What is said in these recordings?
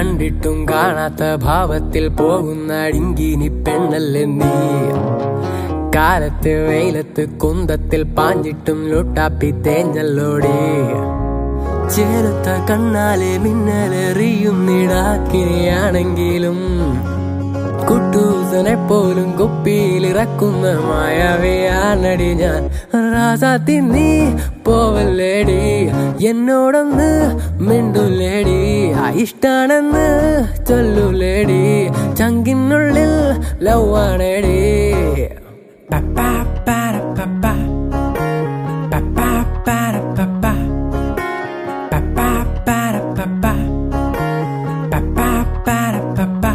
കണ്ടിട്ടും കാണാത്ത ഭാവത്തിൽ പോകുന്ന ഡിങ്കിനി പെണ്ണല്ലേ നീ കാലത്ത് വെയിലത്ത് കുന്തത്തിൽ പാഞ്ഞിട്ടും ലൊട്ടാപ്പി തേഞ്ഞല്ലോടി ചേലത്ത കണ്ണാലെ മിന്നലെറിയുന്നിടാക്കിനിയാണെങ്കിലും കുട്ടൂസനെ പോലും കുപ്പിയിലിറക്കുന്ന മായാവയാണടി ഞാൻ റാസാത്തി നീ പോവല്ലേടി എന്നോടൊന്ന് മിണ്ടുലേടി ആ ഇഷ്ടാണെന്ന് ചൊല്ലുലേടി ചങ്കിനുള്ളിൽ ലവാണേടി പപ്പാ പാര പപ്പാ പപ്പാ പാര പപ്പാ പപ്പാ പാര പപ്പാ പപ്പാ പാര പപ്പാ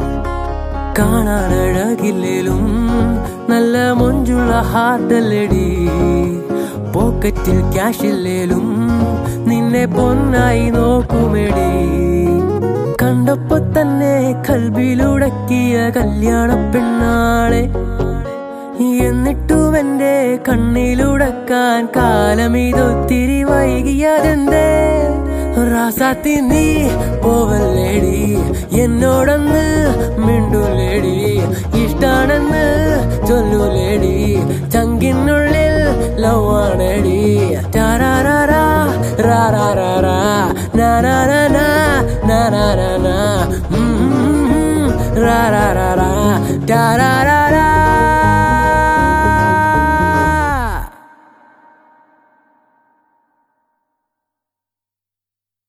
കാണാനഴകില്ലേലും നല്ല മൊഞ്ചുള്ള ഹാർട്ടല്ലടി പോക്കറ്റിൽ ക്യാഷ് ഇല്ലേലും നിന്നെ പൊന്നായി നോക്കുമെടി കണ്ടപ്പോ തന്നെ കൽബിലുടക്കിയ കല്യാണ പെണ്ണാളെ എന്നിട്ടും എന്റെ കണ്ണിലുടക്കാൻ കാലമിതൊത്തിരി വൈകിയതെന്തേ റാസാത്തി നീ പോവല്ലേടി എന്നോടൊന്ന് മിണ്ടുലേടി ഇഷ്ടാണെന്ന് ചൊല്ലുലേടി ചങ്കിനുള്ളിൽ ലവാണടി ടാരാറാ റാറാറാ നാനാനാ നാനാനാ റാറാറാ ടാരാറാ